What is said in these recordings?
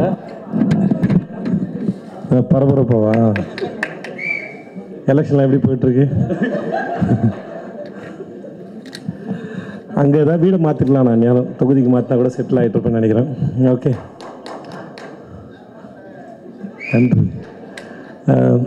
அஹ் பரபரப்பாவா எலெக்ஷன்லாம் எப்படி போயிட்டுருக்கு அங்கே ஏதாவது வீடு மாற்றிக்கலாம் நான் நேரம் தொகுதிக்கு மாற்றினா கூட செட்டில் ஆகிட்டு இருப்பேன்னு நினைக்கிறேன் ஓகே நன்றி அஹ்,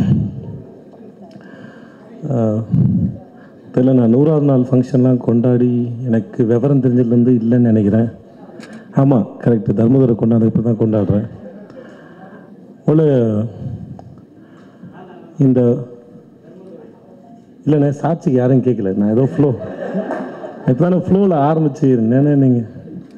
அஹ், தெரியல நான் நூறாவது நாள் ஃபங்க்ஷன்லாம் கொண்டாடி எனக்கு விவரம் தெரிஞ்சதுலேருந்து இல்லைன்னு நினைக்கிறேன் ஆமாம் கரெக்டு தர்மதுரை கொண்டாடு இப்போ தான் கொண்டாடுறேன் ஒரு இந்த இல்லைண்ணே சாட்சிக்கு யாரும் கேட்கல நான் ஏதோ ஃப்ளோ இப்போ தானே ஃப்ளோவில் ஆரம்பிச்சு என்னென்ன நீங்கள்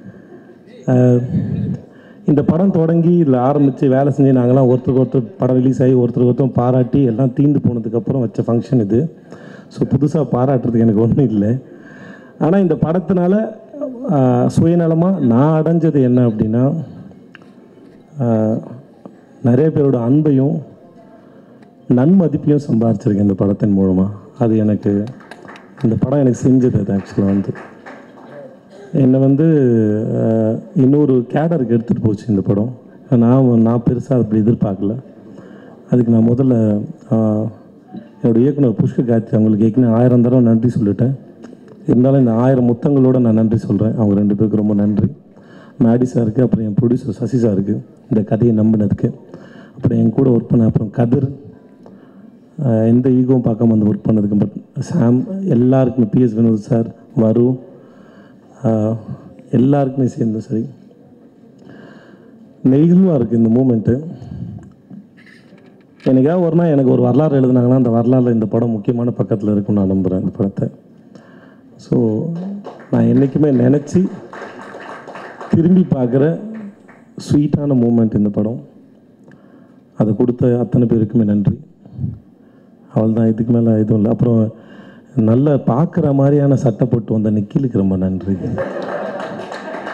இந்த படம் தொடங்கி இதில் ஆரம்பித்து வேலை செஞ்சு நாங்களாம் ஒருத்தருக்கு ஒருத்தர் படம் ரிலீஸ் ஆகி ஒருத்தருக்கு ஒருத்தர் பாராட்டி எல்லாம் தீர்ந்து போனதுக்கப்புறம் வச்ச ஃபங்க்ஷன் இது ஸோ புதுசாக பாராட்டுறதுக்கு எனக்கு ஒன்றும் இல்லை ஆனால் இந்த படத்தினால சுயநலமாக நான் அடைஞ்சது என்ன அப்படின்னா ஆஹ், நிறைய பேரோட அன்பையும் நன்மதிப்பையும் சம்பாரிச்சிருக்கேன் இந்த படத்தின் மூலமாக அது எனக்கு இந்த படம் எனக்கு செஞ்சது அது ஆக்சுவலாக வந்து என்னை வந்து அஹ், இன்னொரு கேடருக்கு எடுத்துகிட்டு போச்சு இந்த படம் நான் நான் பெருசாக அப்படி எதிர்பார்க்கல அதுக்கு நான் முதல்ல அஹ், என்னோட இயக்குனர் புஷ்க கார்த்தி அவங்களுக்கு ஏற்கனவே ஆயிரம் தடவை நன்றி சொல்லிட்டேன் இருந்தாலும் இந்த ஆயிரம் முத்தங்களோட நான் நன்றி சொல்கிறேன் அவங்க ரெண்டு பேருக்கு ரொம்ப நன்றி மேடி சாருக்கு அப்புறம் என் ப்ரொடியூசர் சசி சாருக்கு இந்த கதையை நம்பினதுக்கு அப்புறம் என் கூட ஒர்க் பண்ண அப்புறம் கதிர் அஹ் எந்த ஈகோவும் பார்க்காம வந்து ஒர்க் பண்ணதுக்கு பட் சாம் எல்லாருக்குமே பிஎஸ் வினோத் சார் வரு அஹ் எல்லாருக்குமே சேர்ந்து சரி நெகிழ்வாக இருக்குது இந்த மூமெண்ட்டு என்னைக்காவது ஒரு நாள் எனக்கு ஒரு வரலாறு எழுதுனாங்கன்னா அந்த வரலாறுல இந்த படம் முக்கியமான பக்கத்தில் இருக்கும்னு நான் நம்புகிறேன் இந்த படத்தை ஸோ நான் என்றைக்குமே நினச்சி திரும்பி பார்க்குற ஸ்வீட்டான மூமெண்ட் இந்த படம் அதை கொடுத்த அத்தனை பேருக்குமே நன்றி அவள் தான் இதுக்கு மேலே எதுவும் இல்லை அப்புறம் நல்ல பார்க்குற மாதிரியான சட்டை போட்டு வந்த நிக்கிலுக்கு ரொம்ப நன்றி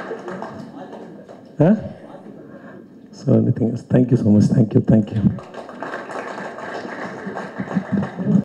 ah so anything thank you so much thank you thank you